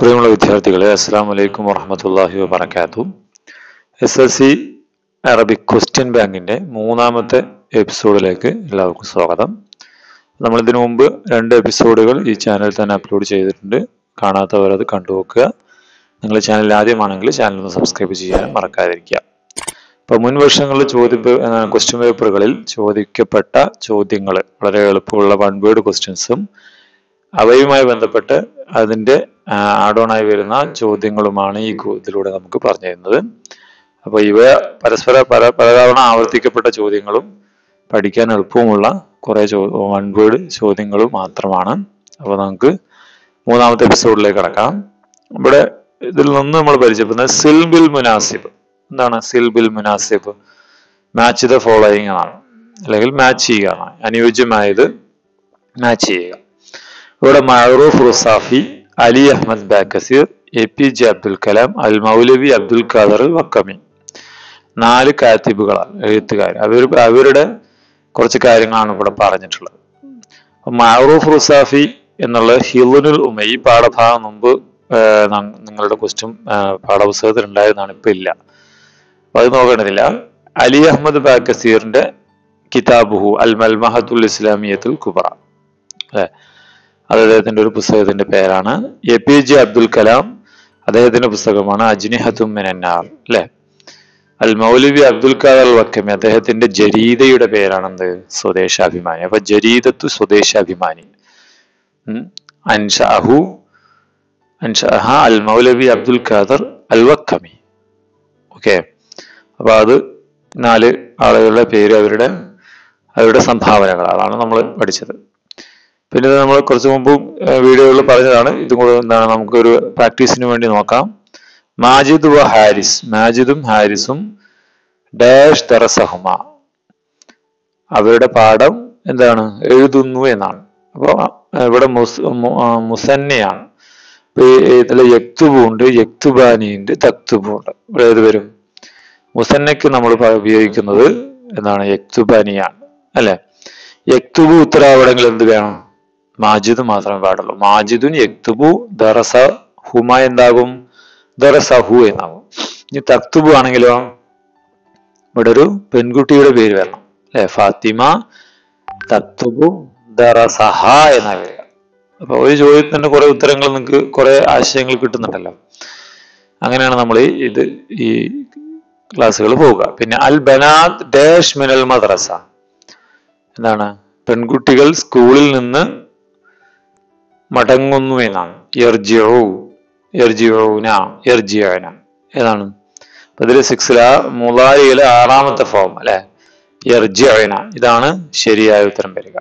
പ്രിയമുള്ള വിദ്യാർത്ഥികളെ അസ്സാം വലൈക്കും വറഹമത്തല്ലാഹി വബർക്കാത്തു S S C Arabic question ബാങ്കിന്റെ മൂന്നാമത്തെ എപ്പിസോഡിലേക്ക് എല്ലാവർക്കും സ്വാഗതം നമ്മൾ ഇതിനു മുമ്പ് രണ്ട് എപ്പിസോഡുകൾ ഈ ചാനലിൽ തന്നെ അപ്ലോഡ് ചെയ്തിട്ടുണ്ട് കാണാത്തവർ അത് കണ്ടുനോക്കുക നിങ്ങൾ ചാനൽ ആദ്യമാണെങ്കിൽ ചാനൽ ഒന്ന് സബ്സ്ക്രൈബ് ചെയ്യാനും മറക്കാതിരിക്കുക അപ്പോൾ മുൻ വർഷങ്ങളിൽ ചോദ്യ ക്വസ്റ്റ്യൻ പേപ്പറുകളിൽ ചോദിക്കപ്പെട്ട ചോദ്യങ്ങൾ വളരെ എളുപ്പമുള്ള വൺ വേർഡ് ക്വസ്റ്റ്യൻസും അവയുമായി ബന്ധപ്പെട്ട് അതിൻ്റെ ആഡ് ഓൺ ആയി വരുന്ന ചോദ്യങ്ങളുമാണ് ഈ കു- ഇതിലൂടെ നമുക്ക് പറഞ്ഞു തരുന്നത് അപ്പോൾ ഇവ പരസ്പര പല പലതവണ ആവർത്തിക്കപ്പെട്ട ചോദ്യങ്ങളും പഠിക്കാൻ എളുപ്പമുള്ള കുറേ ചോ വൺ വേർഡ് ചോദ്യങ്ങളും മാത്രമാണ് അപ്പോൾ നമുക്ക് മൂന്നാമത്തെ എപ്പിസോഡിലേക്ക് കടക്കാം ഇവിടെ ഇതിൽ നിന്ന് നമ്മൾ പരിചയപ്പെടുന്നത് സിൽ ബിൽ മുനാസിബ് എന്താണ് സിൽ ബിൽ മുനാസിബ് മാച്ച് ദ ഫോളോയിങ് ആണ് അല്ലെങ്കിൽ മാച്ച് ചെയ്യുക എന്നാണ് അനുയോജ്യമായത് മാച്ച് ചെയ്യുക ഇവിടെ Maruf Rusafi Ali Ahmad Bakathir A P J Abdul Kalam അൽ മൗലവി അബ്ദുൽ ഖാദർ വക്കമി നാല് കാത്തിബുകളാണ് എഴുത്തുകാർ അവർ അവരുടെ കുറച്ച് കാര്യങ്ങളാണ് ഇവിടെ പറഞ്ഞിട്ടുള്ളത് മഅറൂഫ് റുസാഫി എന്നുള്ള ഹിലുനുൽ ഉമ ഈ പാഠഭാഗം മുമ്പ് ആ, ന- നിങ്ങളുടെ ക്വസ്റ്റ്യൻ പാഠപുസ്തകത്തിൽ ഉണ്ടായതാണ് ഇപ്പൊ ഇല്ല അപ്പൊ അത് നോക്കേണ്ടതില്ല അലി അഹമ്മദ് ബാക്കസീറിന്റെ കിതാബുഹു അൽ മൽമഹത്തുൽ ഇസ്ലാമിയത്തുൽ കുബറ അല്ലെ അത് അദ്ദേഹത്തിന്റെ ഒരു പുസ്തകത്തിന്റെ പേരാണ് A P J Abdul Kalam അദ്ദേഹത്തിന്റെ പുസ്തകമാണ് അജ്നിഹത്തും മിനന്നാർ അല്ലെ അൽ മൗലവി അബ്ദുൽ ഖാദർ അൽ വക്കമി അദ്ദേഹത്തിന്റെ ജരീദയുടെ പേരാണെന്ത് സ്വദേശാഭിമാനി അപ്പൊ ജരീദത്തു സ്വദേശാഭിമാനി ഉം. അൻഷഅഹു അൻഷഅഹ അൽ മൗലവി അബ്ദുൽ ഖാദർ അൽ വക്കമി ഓക്കെ അപ്പൊ അത് നാല് ആളുകളുടെ പേര് അവരുടെ അവരുടെ സംഭാവനകൾ അതാണ് നമ്മൾ പഠിച്ചത് പിന്നെ ഇത് നമ്മൾ കുറച്ച് മുമ്പും വീഡിയോകളിൽ പറഞ്ഞതാണ് ഇതും കൂടെ എന്താണ് നമുക്കൊരു പ്രാക്ടീസിന് വേണ്ടി നോക്കാം മാജിദ് വ ഹാരിസ് മാജിദും ഹാരിസും ഡാഷ് ദറസഹുമ അവരുടെ പാഠം എന്താണ് എഴുതുന്നു എന്നാണ് അപ്പോൾ ഇവിടെ മുസ് മു- ആ, മുസന്നയാണ് ഇപ്പൊ ഈ ഇതിൽ യക്തുബു ഉണ്ട് യക്തുബാനി ഉണ്ട് തക്തുബു ഉണ്ട് ഇവിടെ ഏത് വരും മുസന്നയ്ക്ക് നമ്മൾ പ- ഉപയോഗിക്കുന്നത് എന്താണ് യക്തുബാനിയാണ് അല്ലെ യക്തുബു ഉത്തരാവടങ്ങൾ എന്ത് വേണം മാജിദ് മാത്രമേ പാടുള്ളൂ മാജിദുൻ യക്തുബു ദറസ ഹുമ എന്താകും ദറസഹു എന്നാകും ഇനി തക്തുബു ആണെങ്കിലോ ഇവിടെ ഒരു പെൺകുട്ടിയുടെ പേര് വരണം അല്ലെ ഫാത്തിമ തക്തുബു ദറസഹ എന്നാ വരിക അപ്പൊ ഒരു ചോദ്യത്തിന് കുറെ ഉത്തരങ്ങൾ നിങ്ങൾക്ക് കുറെ ആശയങ്ങൾ കിട്ടുന്നുണ്ടല്ലോ അങ്ങനെയാണ് നമ്മൾ ഇത് ഈ ക്ലാസ്സുകൾ പോവുക പിന്നെ അൽ ബനാത് ഡാഷ് മിനൽ മദ്രസ എന്താണ് പെൺകുട്ടികൾ സ്കൂളിൽ നിന്ന് മടങ്ങുന്നു എന്നാണ് യർജിഉ യർജിഊന യർജിഊന ഏതാണ് അപ്പൊ ഇതില് സിക്സില മുലാരിയിലെ ആറാമത്തെ ഫോം അല്ലെ യർജിഊന ഇതാണ് ശരിയായ ഉത്തരം വരിക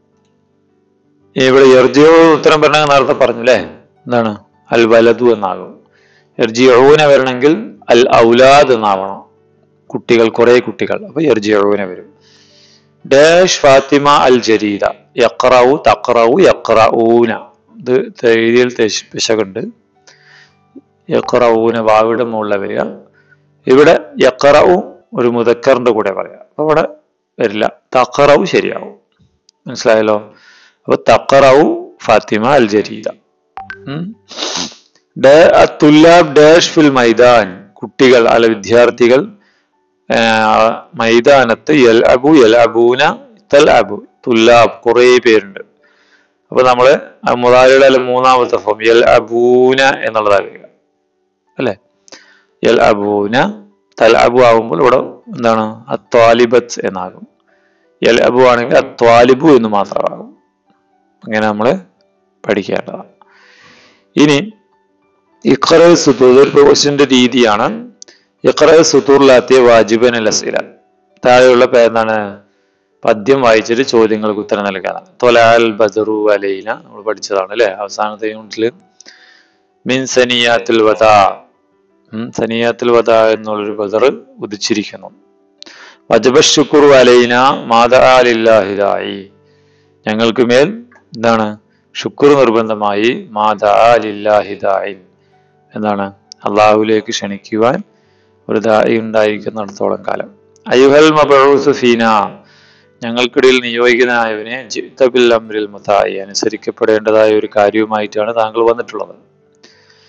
ഇവിടെ യർജിഊ ഉത്തരം വരണമെങ്കിൽ നേരത്തെ പറഞ്ഞു അല്ലേ എന്താണ് അൽ വലതു എന്നാകും യർജിഊന വരണമെങ്കിൽ അൽ ഔലാദ് എന്നാവണം കുട്ടികൾ കുറെ കുട്ടികൾ അപ്പൊ യർജിഊന വരും ഡാഷ് ഫാത്തിമ അൽ ജരീദ യക്റഉ തക്റഉ യക്റഊന ഇത് എഴുതിയിൽ തെശ് പിശകുണ്ട് യക്റഊന വാവിടെ മുകളിൽ വരിക ഇവിടെ യക്റഉ ഒരു മുതക്കറിന്റെ കൂടെ പറയാം അപ്പൊ ഇവിടെ വരില്ല തക്റഉ ശരിയാവും മനസ്സിലായല്ലോ അപ്പൊ തക്റഉ ഫാത്തിമ അൽ ജരീദ ഉം. ഡാ- അത്തുല്ലാബ് ഡാഷ് ഫിൽ മൈദാൻ കുട്ടികൾ അല്ല വിദ്യാർത്ഥികൾ ആ, മൈതാനത്ത് യൽ അബു യൽ അബൂന തൽ അബു തുല്ലാബ് കുറേ പേരുണ്ട് അപ്പൊ നമ്മള് ആ മുതാലിയുടെ അല്ല മൂന്നാമത്തെ ഫോം യൽ അബൂന എന്നുള്ളതാ വരിക അല്ലെ യൽ അബൂന തൽ അബു ആകുമ്പോൾ ഇവിടെ എന്താണ് അത്വാലിബത്ത് എന്നാകും യൽ അബു ആണെങ്കിൽ അത്വാലിബു എന്ന് മാത്രമാകും അങ്ങനെ നമ്മൾ പഠിക്കേണ്ടതാണ് ഇനി ഇഖറ സുത്തൂർ ഇതൊരു ക്വസ്റ്റിന്റെ രീതിയാണ് ഇഖറ സുത്തൂറിലാത്തിയ വാജിബൻ അലസില താഴെയുള്ള പേ- എന്താണ് പദ്യം വായിച്ചിട്ട് ചോദ്യങ്ങൾക്ക് ഉത്തരം നൽകാനാണ് തൊലാൽ ബദറു അലൈന നമ്മൾ പഠിച്ചതാണ് അല്ലെ അവസാനത്തെ യൂണിറ്റില് മിൻ സനിയാത്തിൽ വദാ ഉം, സനിയാത്തിൽ വദാ എന്നുള്ളൊരു ബദർ ഉദിച്ചിരിക്കുന്നു വജബ ശുക്രു അലൈന മാതാലില്ലാഹിദായി ഞങ്ങൾക്ക് മേൽ എന്താണ് ശുക്ർ നിർബന്ധമായി മാതാലില്ലാഹിദായി എന്താണ് അള്ളാഹുലേക്ക് ക്ഷണിക്കുവാൻ ഒരു ദായി ഉണ്ടായിരിക്കുന്നിടത്തോളം കാലം അയ്യുഹൽ മബഊസ് ഫീന ഞങ്ങൾക്കിടയിൽ നിയോഗിതനായവനെ ജിത്തബിൽ അമ്രിൽ മുതായി അനുസരിക്കപ്പെടേണ്ടതായ ഒരു കാര്യവുമായിട്ടാണ് താങ്കൾ വന്നിട്ടുള്ളത്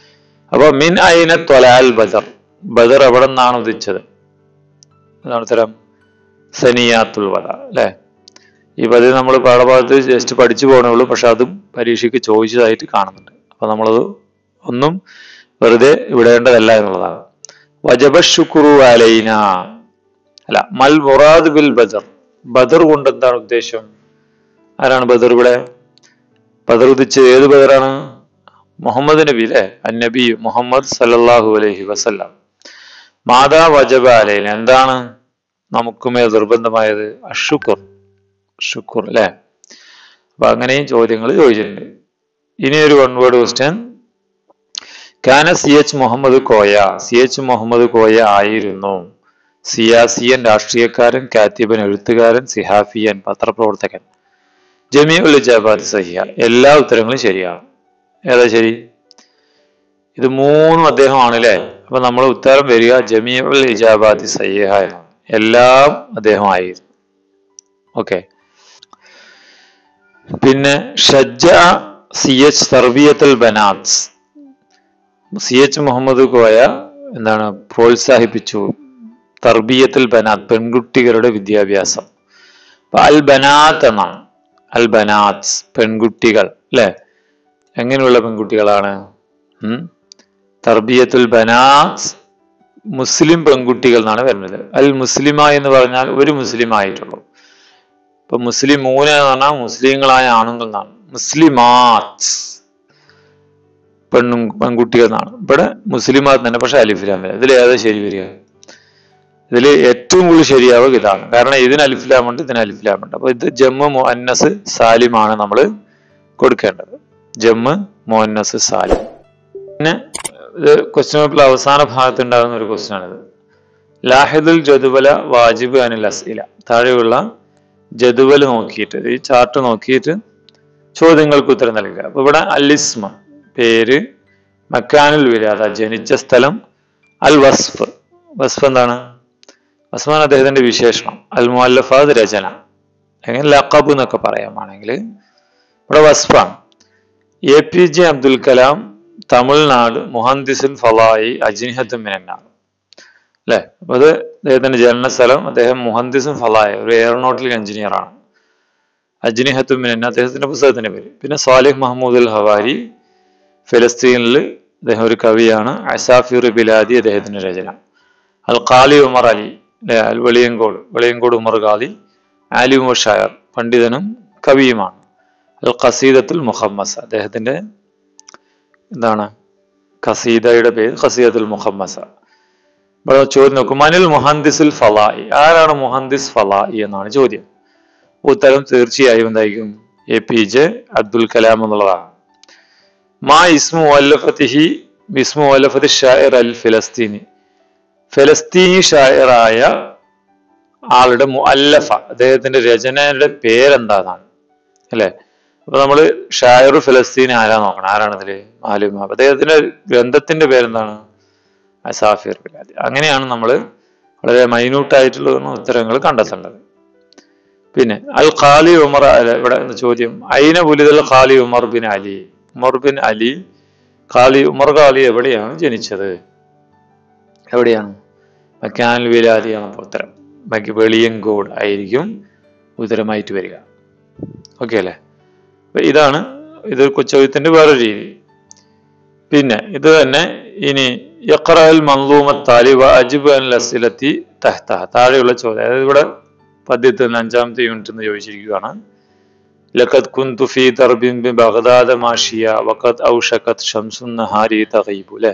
അപ്പൊ മിൻ ഐന ത്വലാൽ ബദർ ബദർ എവിടെ നിന്നാണ് ഉദിച്ചത് അതാണ് ഉത്തരം സനിയാത്തുൽ വദ അല്ലെ ഈ പദ്ധതി നമ്മൾ പാഠഭാഗത്ത് ജസ്റ്റ് പഠിച്ചു പോകണേ ഉള്ളൂ പക്ഷെ അതും പരീക്ഷയ്ക്ക് ചോദിച്ചതായിട്ട് കാണുന്നുണ്ട് അപ്പൊ നമ്മളത് ഒന്നും വെറുതെ വിടേണ്ടതല്ല എന്നുള്ളതാണ് വജബ ശുക്രു അലൈന അല്ല മൽ മുറാദ് ബിൽ ബദർ ബദർ കൊണ്ട് എന്താണ് ഉദ്ദേശം ആരാണ് ബദർ ഇവിടെ ബദർ ഉദിച്ച് ഏത് ബദറാണ് മുഹമ്മദ് നബി അല്ലെ അന്നബി മുഹമ്മദ് സല്ലല്ലാഹു അലൈഹി വസല്ലം മാതാ വജബ അലൈന എന്താണ് നമുക്കുമേൽ നിർബന്ധമായത് അഷുക്കുർ ഷുക്കുർ അല്ലെ അപ്പൊ അങ്ങനെയും ചോദ്യങ്ങൾ ചോദിച്ചിട്ടുണ്ട് ഇനി ഒരു വൺ വേർഡ് ക്വസ്റ്റ്യൻ കാന C H Muhammad Koya C H Muhammad Koya ആയിരുന്നു സിയാസിയൻ രാഷ്ട്രീയക്കാരൻ കാത്തിബൻ എഴുത്തുകാരൻ സിഹാഫിയൻ പത്രപ്രവർത്തകൻ ജമിയുൽ ഇജാബാദ് സഹിയ എല്ലാ ഉത്തരങ്ങളും ശരിയാണ് ഏതാ ശരി ഇത് മൂന്നും അദ്ദേഹമാണ് അല്ലേ അപ്പൊ നമ്മൾ ഉത്തരം വരിക ജമിയുൽ ഇജാബാദ് സഹിഹ എന്നാണ് എല്ലാം അദ്ദേഹമായിരുന്നു ഓക്കെ പിന്നെ ഷജ്ജ സി എച്ച് തർബിയത്തുൽ ബനാത്ത് സി എച്ച് മുഹമ്മദ് കോയ എന്താണ് പ്രോത്സാഹിപ്പിച്ചു തർബിയത്തുൽ ബനാത്ത് പെൺകുട്ടികളുടെ വിദ്യാഭ്യാസം അപ്പൊ അൽ ബനാത്ത് എന്നാണ് അൽ ബനാത്ത് പെൺകുട്ടികൾ അല്ലെ എങ്ങനെയുള്ള പെൺകുട്ടികളാണ് ഉം? തർബിയത്തുൽ ബനാത്ത് മുസ്ലിം പെൺകുട്ടികൾ എന്നാണ് വരുന്നത് അൽ മുസ്ലിമ എന്ന് പറഞ്ഞാൽ ഒരു മുസ്ലിം ആയിട്ടുള്ളൂ ഇപ്പൊ മുസ്ലിം മൂന എന്ന് പറഞ്ഞാൽ മുസ്ലിങ്ങളായ ആണുങ്ങൾ എന്നാണ് മുസ്ലിമാത്ത് പെണ്ണും പെൺകുട്ടികൾ എന്നാണ് ഇവിടെ മുസ്ലിമാത്ത് തന്നെ പക്ഷെ അലിഫിലാം വരിക ഇതിൽ ഏതാ ശരി വരിക ഇതിൽ ഏറ്റവും കൂടുതൽ ശരിയാവുക ഇതാണ് കാരണം ഇതിന് അലിഫിലാമുണ്ട് ഇതിന് അലിഫിലാമുണ്ട് അപ്പൊ ഇത് ജമ്മു മുഅന്നസ് സാലിമാണ് നമ്മൾ കൊടുക്കേണ്ടത് ജമ്മ് മുഅന്നസ് സാലിം പിന്നെ ഇത് ക്വസ്റ്റ്യൻ പേപ്പറിൽ അവസാന ഭാഗത്ത് ഉണ്ടാകുന്ന ഒരു ക്വസ്റ്റ്യൻ ആണിത് ലാഹിദുൽ ജദുവല വാജിബ് അനിൽ അസ്ഇല താഴെയുള്ള ജദുവൽ നോക്കിയിട്ട് ഈ ചാർട്ട് നോക്കിയിട്ട് ചോദ്യങ്ങൾക്ക് ഉത്തരം നൽകുക അപ്പൊ ഇവിടെ അലിസ്മ പേര് മക്കാനുൽ വിരാദ ജനിച്ച സ്ഥലം അൽ വസ്ഫ് വസ്ഫ് എന്താണ് വസ്ഫാൻ അദ്ദേഹത്തിന്റെ വിശേഷണം അൽ മുഅല്ലഫാദ് രചന എങ്ങനെ ലഖബ് എന്നൊക്കെ പറയാമാണെങ്കിൽ ഇവിടെ വസ്ഫാണ് A P J Abdul Kalam Tamil Nadu മുഹന്ദിസുൽ ഫലായി അജിനിഹത്തും മിനന്നാർ അല്ലെ അപ്പൊ അത് അദ്ദേഹത്തിന്റെ ജനനസ്ഥലം അദ്ദേഹം മുഹന്ദിസും ഫലായ ഒരു എയറോനോട്ടിക്കൽ എഞ്ചിനീയർ ആണ് അജ്നിഹത്തും മിനന്ന അദ്ദേഹത്തിന്റെ പുസ്തകത്തിന്റെ പേര് പിന്നെ സാലിഹ് മഹമ്മൂദ് അൽ ഹവാരി ഫലസ്തീനിൽ അദ്ദേഹം ഒരു കവിയാണ് അസാഫിർ ബിലാദി അദ്ദേഹത്തിന്റെ രചന അൽ ഖാലി ഉമർ അലി അല്ലെ അൽ വെളിയങ്കോട് വെളിയങ്കോട് ഉമർ ഖാലി ആലി ഉമർ ഷായർ പണ്ഡിതനും കവിയുമാണ് അൽ ഖസീദത്തുൽ മുഹമ്മസ് അദ്ദേഹത്തിന്റെ എന്താണ് ഖസീദയുടെ പേര് ഖസീദത്തുൽ മുഹമ്മസ ഇവിടെ ചോദ്യം നോക്കും മനിൽ മുഹന്ദിസുൽ ഫലായി ആരാണ് മുഹന്ദിസ് ഫലായി എന്നാണ് ചോദ്യം ഉത്തരം തീർച്ചയായും എന്തായിരിക്കും A P J Abdul Kalam എന്നുള്ളതാണ് മാ ഇസ്മു വല്ലഫത്തിഹി ഇസ്മു വല്ലഫത്തി ഷായർ അൽ ഫിലസ്തീനി ഫലസ്തീനി ഷായറായ ആളുടെ മുഅല്ലഫ അദ്ദേഹത്തിന്റെ രചനയുടെ പേരെന്താണ് അല്ലെ അപ്പൊ നമ്മള് ഷായർ ഫലസ്തീൻ ആരാ നോക്കണം ആരാണ് ഇതില് മാലിമ അപ്പൊ അദ്ദേഹത്തിന്റെ ഗ്രന്ഥത്തിന്റെ പേരെന്താണ് അസാഫിർ ബിലാദി അങ്ങനെയാണ് നമ്മൾ വളരെ മൈന്യൂട്ട് ആയിട്ടുള്ള ഉത്തരങ്ങൾ കണ്ടെത്തേണ്ടത് പിന്നെ അൽ ഖാലി ഉമർ അല്ല, ഇവിടെ ഒരു ചോദ്യം അയിന പുലിതൽ ഖാലി ഉമർ ബിൻ അലി ഉമർ ബിൻ അലി ഖാലി ഉമർ ഖാലി എവിടെയാണ് ജനിച്ചത് എവിടെയാണ് മക്കാനുൽ വിലാദിയാണ് അപ്പോൾ ഉത്തരം ബാക്കി വെളിയങ്കോട് ആയിരിക്കും ഉത്തരമായിട്ട് വരിക ഓക്കെ അല്ലേ അപ്പൊ ഇതാണ് ഇത് ചോദ്യത്തിന്റെ വേറെ രീതി പിന്നെ ഇത് തന്നെ ഇനി യഖറൽ മൻലൂമത്ത് താലിബ അജിബ് അൽ അസിലത്തി തഹ്ത താഴെയുള്ള ചോദ്യം അതായത് ഇവിടെ പദ്യത്തിൽ നിന്ന് അഞ്ചാമത്തെ യൂണിറ്റ് എന്ന് ചോദിച്ചിരിക്കുകയാണ് ലഖത് കുന്തു ഫീ ദർബിൻ ബി ബഗ്ദാദ മാഷിയ വഖത് ഔഷകത് ഷംസുൻ നഹാരി തഗീബു അല്ലെ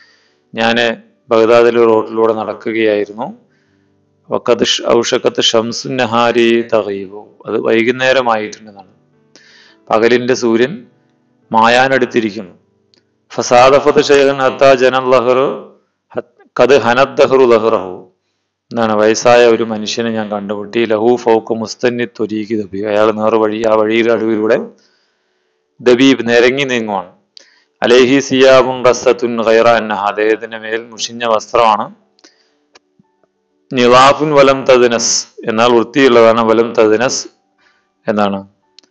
ഞാൻ ബഗ്ദാദിലെ റോഡിലൂടെ നടക്കുകയായിരുന്നു വഖത് ഷ് ഔഷകത്ത് ഷംസുൻ നഹാരി തഗീബു അത് വൈകുന്നേരമായിട്ടുണ്ടെന്നാണ് പകലിന്റെ സൂര്യൻ മായാനടുത്തിരിക്കുന്നു ഫസാദഫത്ത് ഷെയ്ഖൻ ഹത്താ ജനൽ ലഹറു കത് ഹനദ് ദഹ്റു ലഹ്റഹു എന്താണ് വയസ്സായ ഒരു മനുഷ്യനെ ഞാൻ കണ്ടുമുട്ടി ലഹു ഫൗക്ക് മുസ്തന്നി ത്വരീക്ക് ദബീബ് അയാൾ നേർവഴി ആ വഴിയുടെ അടവിലൂടെ ദബീബ് നിരങ്ങി നീങ്ങുവാണ് അലേഹി സിയാബുൻ റസത്തുൻ ഖൈറ അന്നഹ അദ്ദേഹത്തിന്റെ മേൽ മുഷിഞ്ഞ വസ്ത്രമാണ് നിവാഫുൻ വലം തദിനസ് എന്നാൽ വൃത്തിയുള്ളതാണ് വലം തദിനസ് എന്താണ്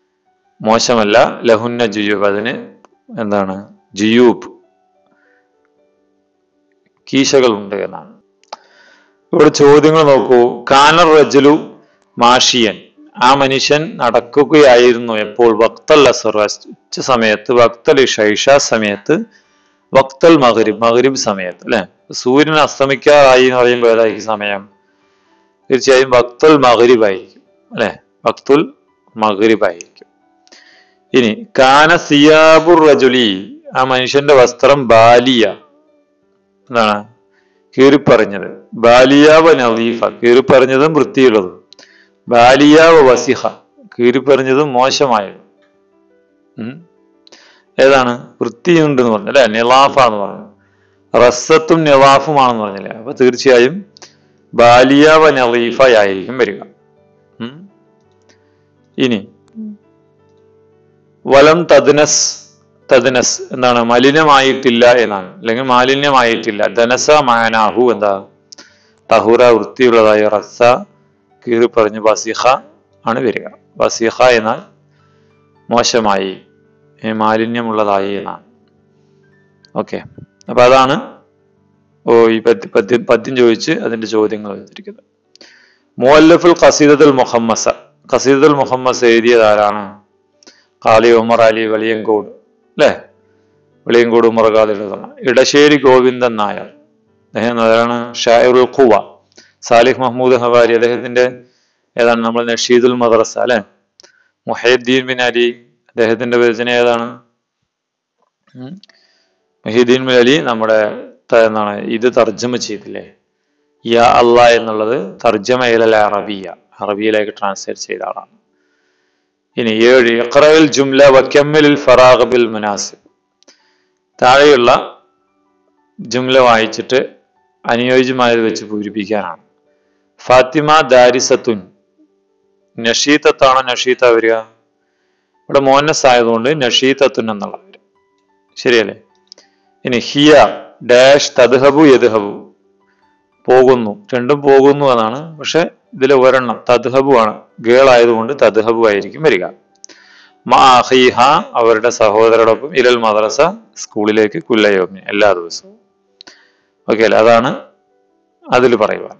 മോശമല്ല ലഹുന്ന ജുയൂബ് അതിന് എന്താണ് ജുയൂബ് കീശകളുണ്ട് എന്നാണ് ഇവിടെ ചോദ്യങ്ങൾ നോക്കൂ കാനർ റജലു മാഷിയൻ ആ മനുഷ്യൻ നടക്കുകയായിരുന്നു എപ്പോൾ വക്തൽ അസർ ഉച്ച സമയത്ത് വക്തൽ ഷൈഷ സമയത്ത് വക്തൽ മകരിബ് മകരിബ് സമയത്ത് അല്ലെ സൂര്യൻ അസ്തമിക്കാറായി എന്ന് പറയുമ്പോൾ ഏതായിരിക്കും സമയം തീർച്ചയായും വക്തുൽ മകരിബ് ആയിരിക്കും അല്ലെ വക്തുൽ മകരിബ് ആയിരിക്കും ഇനി കാന സിയാബുർ റജുലി ആ മനുഷ്യന്റെ വസ്ത്രം ബാലിയ എന്താണ് കീറിപ്പറഞ്ഞത് ബാലിയാവ നദീഫ കീറിപ്പറഞ്ഞതും വൃത്തിയുള്ളതും ബാലിയാവ വസിഹ കീറിപ്പറഞ്ഞതും മോശമായത് ഉം. ഏതാണ് വൃത്തിയുണ്ട് എന്ന് പറഞ്ഞു അല്ലെ നിലാഫ എന്ന് പറഞ്ഞു റസ്സത്തും നിലാഫുമാണെന്ന് പറഞ്ഞില്ലേ അപ്പൊ തീർച്ചയായും ബാലിയാവ നദീഫ ആയിരിക്കും വരിക ഉം. ഇനി വലം തദ്നസ് തദ്നസ് എന്താണ് മലിനമായിട്ടില്ല എന്നാണ് അല്ലെങ്കിൽ മാലിന്യമായിട്ടില്ല ധനസ മാനാഹു എന്താ തഹുറ വൃത്തിയുള്ളതായ റസ കീറി പറഞ്ഞു വസിഹ ആണ് വരിക വസിഹ എന്നാൽ മോശമായി ഏ, മാലിന്യമുള്ളതായി എന്നാണ് ഓക്കെ അപ്പൊ അതാണ് ഓ ഈ പദ്യ പദ്യം പദ്യം ചോദിച്ച് അതിന്റെ ചോദ്യങ്ങൾ വെച്ചിരിക്കുന്നത് മുഅല്ലഫുൽ ഖസീദത്തുൽ മുഹമ്മസ ഖസീദത്തുൽ മുഹമ്മസ് എഴുതിയത് ആരാണ് കാളി ഉമർ അലി വെളിയങ്കോട് അല്ലേ വെളിയങ്കോട് ഉമർ ഖാദിയുടെ ഇടശ്ശേരി ഗോവിന്ദൻ നായർ അദ്ദേഹം ആരാണ് ഷായറുൽ ഖുവ സാലിഹ് മഹ്മൂദ് ഹവാരി അദ്ദേഹത്തിന്റെ ഏതാണ് നമ്മൾ നഷീദുൽ മദ്രസ അല്ലെ മുഹീദ്ദീൻ ബിൻ അലി അദ്ദേഹത്തിന്റെ രചന ഏതാണ് ഉം. മുഹീദ്ദീൻ ബിൻ അലി നമ്മുടെ ത- എന്താണ് ഇത് തർജ്ജമ ചെയ്തില്ലേ യാ അള്ളാ എന്നുള്ളത് തർജ്ജമ ഇലൽ അറബിയ അറബിയിലേക്ക് ട്രാൻസ്ലേറ്റ് ചെയ്ത ആളാണ് ഇനി ഏഴ് ഇഖ്റയിൽ ജുംല വക്കമ്മിലിൽ ഫറാഖ് ബിൽ മുനാസിബ് താഴെയുള്ള ജുംല വായിച്ചിട്ട് അനുയോജ്യമായത് വെച്ച് പൂരിപ്പിക്കാനാണ് ഫാത്തിമ ദാരിസത്തുൻ നഷീത്തത്താണോ നഷീത്ത വരിക ഇവിടെ മോനസ് ആയതുകൊണ്ട് നഷീത്തത്തുൻ എന്നുള്ള വരും ശരിയല്ലേ ഇനി ഹിയ ഡാഷ് തദ്ഹബു യദ്ഹബു പോകുന്നു രണ്ടും പോകുന്നു എന്നാണ് പക്ഷെ ഇതിൽ ഒരെണ്ണം തദ്ഹബു ആണ് ഗേൾ ആയതുകൊണ്ട് തദ്ഹബു ആയിരിക്കും വരിക മാഹിഹ അവരുടെ സഹോദരോടൊപ്പം ഇലൽ മദ്രസ സ്കൂളിലേക്ക് കുല്ലയോമി എല്ലാ ദിവസവും ഓക്കെ അല്ലേ അതാണ് അതിൽ പറയുവാനുള്ളത്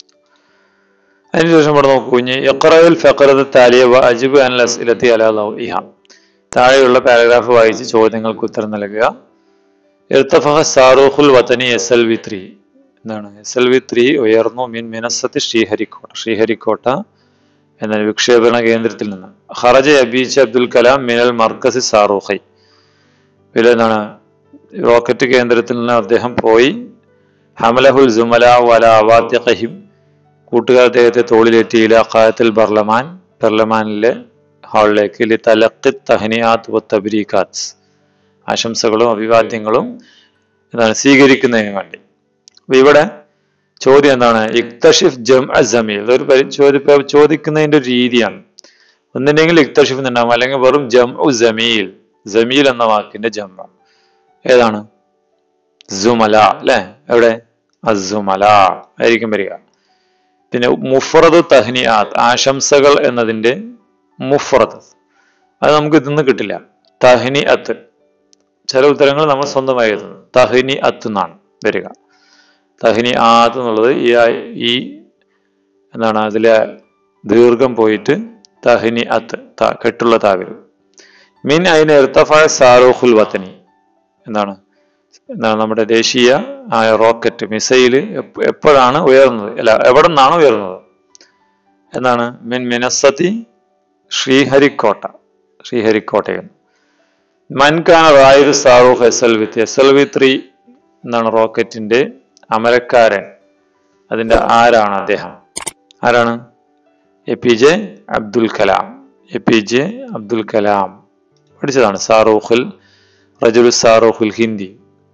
അതിനുശേഷം ഇവിടെ നോക്കൂ ഇനി ഇഖ്റയിൽ ഫഖറത്ത് താലിയ വ അജിബ് അൻ ലസ്ഇലത്തി അലാ ലൗഇഹ താഴെയുള്ള പാരഗ്രാഫ് വായിച്ച് ചോദ്യങ്ങൾക്ക് ഉത്തരം നൽകുക ഇർത്തഫഹ സാറൂഖുൽ വതനി എസ് എൽ വി ത്രീ എന്താണ് എസ് എൽ വി ത്രീ ഉയർന്നു മീൻ മിനസത്ത് ശ്രീഹരിക്കോട്ട ശ്രീഹരിക്കോട്ട എന്ന വിക്ഷേപണ കേന്ദ്രത്തിൽ നിന്ന് ഹറജ അബീച്ച് അബ്ദുൽ കലാം മിനൽ മർക്കസി സാറൂഖൈ ഇതിൽ എന്താണ് റോക്കറ്റ് കേന്ദ്രത്തിൽ നിന്ന് അദ്ദേഹം പോയി ഹമലഹുൽ ജുമല വല അവാത്യഖഹിം കൂട്ടുകാർ അദ്ദേഹത്തെ തോളിലേറ്റി ഇല ഖായത്തിൽ ബർലമാൻ ബർലമാനിലെ ഹാളിലേക്ക് ലി തലഖി തഹനിയാത്ത് വ തബ്രീഖാത്ത് ആശംസകളും അഭിവാദ്യങ്ങളും എന്താണ് സ്വീകരിക്കുന്നതിന് വേണ്ടി അപ്പൊ ഇവിടെ ചോദ്യം എന്താണ് ഇക്തഷിഫ് ജം അസമീൽ ഇതൊരു പരി- ചോദ്യ പ- ചോദിക്കുന്നതിന്റെ ഒരു രീതിയാണ് ഒന്നില്ലെങ്കിൽ ഇക്തഷിഫ് എന്നുണ്ടാവും അല്ലെങ്കിൽ വെറും ജം ഉ ജമീൽ ജമീൽ എന്ന വാക്കിന്റെ ജമ്മ ഏതാണ് സുമല അല്ലെ എവിടെ അസുമല ആയിരിക്കും വരിക പിന്നെ മുഫറദ് തഹ്നിയാത്ത് ആശംസകൾ എന്നതിന്റെ മുഫറദ് അത് നമുക്ക് ഇതിന്ന് കിട്ടില്ല തഹ്നി അത്ത് ചില ഉത്തരങ്ങൾ നമ്മൾ സ്വന്തമായി എഴുതുന്നു തഹ്നി അത്ത് എന്നാണ് വരിക തഹ്നി ആത്ത് എന്നുള്ളത് ഈ ആ- ഈ എന്താണ് അതിലെ ദീർഘം പോയിട്ട് തഹ്നി അത്ത് ത- കെട്ടുള്ള താവരും മിൻ അതിന് ഇർത്തഫായ സാറൂഖുൽ വത്തനി എന്താണ് എന്താണ് നമ്മുടെ ദേശീയ ആയ റോക്കറ്റ് മിസൈല് എപ്പ- എപ്പോഴാണ് ഉയർന്നത് അല്ല എവിടെ നിന്നാണ് ഉയർന്നത് എന്താണ് മിൻ മിനസത്തി ശ്രീഹരിക്കോട്ട ശ്രീഹരിക്കോട്ടയിൽ നിന്ന് മൻകാന റായിദ് സാറൂഖ് S L V S L V three എന്നാണ് റോക്കറ്റിന്റെ അമരക്കാരൻ അതിന്റെ ആരാണ് അദ്ദേഹം ആരാണ് A P J Abdul Kalam A P J Abdul Kalam പഠിച്ചതാണ് സാറൂഖുൽ റജുൽ സാറൂഖുൽ ഹിന്ദി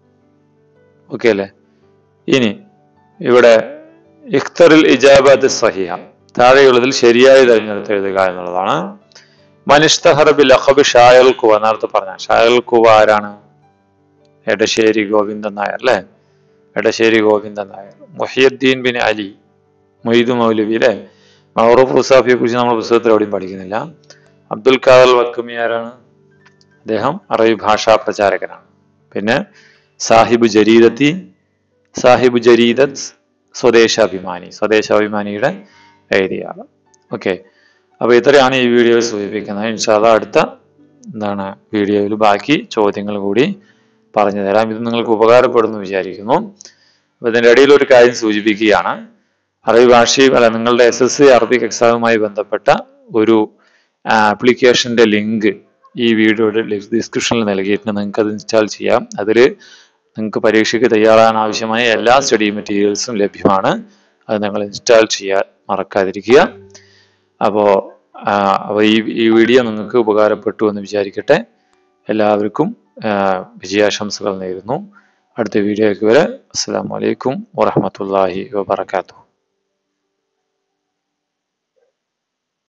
ഓക്കെ അല്ലേ ഇനി ഇവിടെ ഇഖ്തറിൽ ഇജാബത്ത് സഹിഹ താഴെയുള്ളതിൽ ശരിയായി തിരഞ്ഞെടുത്ത് എഴുതുക എന്നുള്ളതാണ് മനിഷ്തഹറബിൽ അഖബ് ഷായൽ കുവ നേരത്തെ പറഞ്ഞ ഷായൽ കുവ ആരാണ് എടശ്ശേരി ഗോവിന്ദൻ നായർ അല്ലെ എടശ്ശേരി ഗോവിന്ദൻ നായർ മുഹിയുദ്ദീൻ ബിൻ അലി മൊയ്ദു മൗലവി അല്ലെ മഹറൂഫ് റുസാഫിയെ കുറിച്ച് നമ്മൾ പുസ്തകത്തിൽ എവിടെയും പഠിക്കുന്നില്ല അബ്ദുൽ ഖാദർ വക്കമി ആരാണ് അദ്ദേഹം അറബി ഭാഷാ പ്രചാരകനാണ് പിന്നെ സാഹിബ് ജരീദത്തി സാഹിബ് ജരീദത്ത് സ്വദേശാഭിമാനി സ്വദേശാഭിമാനിയുടെ എഴുതിയ ആള് ഓക്കെ അപ്പോൾ ഇത്രയാണ് ഈ വീഡിയോയിൽ സൂചിപ്പിക്കുന്നത് ഇൻഷാല്ല അടുത്ത എന്താണ് വീഡിയോയിൽ ബാക്കി ചോദ്യങ്ങൾ കൂടി പറഞ്ഞു തരാം ഇത് നിങ്ങൾക്ക് ഉപകാരപ്പെടുന്നു വിചാരിക്കുന്നു അപ്പോൾ ഇതിൻ്റെ ഇടയിൽ ഒരു കാര്യം സൂചിപ്പിക്കുകയാണ് അറബി ഭാഷയും അല്ല നിങ്ങളുടെ എസ് എസ് സി അറബിക് എക്സാമുമായി ബന്ധപ്പെട്ട ഒരു ആപ്ലിക്കേഷന്റെ ലിങ്ക് ഈ വീഡിയോയുടെ ഡിസ്ക്രിപ്ഷനിൽ നൽകിയിട്ടുണ്ട് നിങ്ങൾക്ക് അത് ഇൻസ്റ്റാൾ ചെയ്യാം അതിൽ നിങ്ങൾക്ക് പരീക്ഷയ്ക്ക് തയ്യാറാകാൻ ആവശ്യമായ എല്ലാ സ്റ്റഡി മെറ്റീരിയൽസും ലഭ്യമാണ് അത് നിങ്ങൾ ഇൻസ്റ്റാൾ ചെയ്യാൻ മറക്കാതിരിക്കുക അപ്പോൾ അപ്പോൾ ഈ ഈ വീഡിയോ നിങ്ങൾക്ക് ഉപകാരപ്പെട്ടു എന്ന് വിചാരിക്കട്ടെ എല്ലാവർക്കും ആ, വിജയാശംസകൾ നേരുന്നു അടുത്ത വീഡിയോയ്ക്ക് വരെ അസ്സാം വലൈക്കും വറഹമത്തല്ലാഹി വാബർക്കാത്തു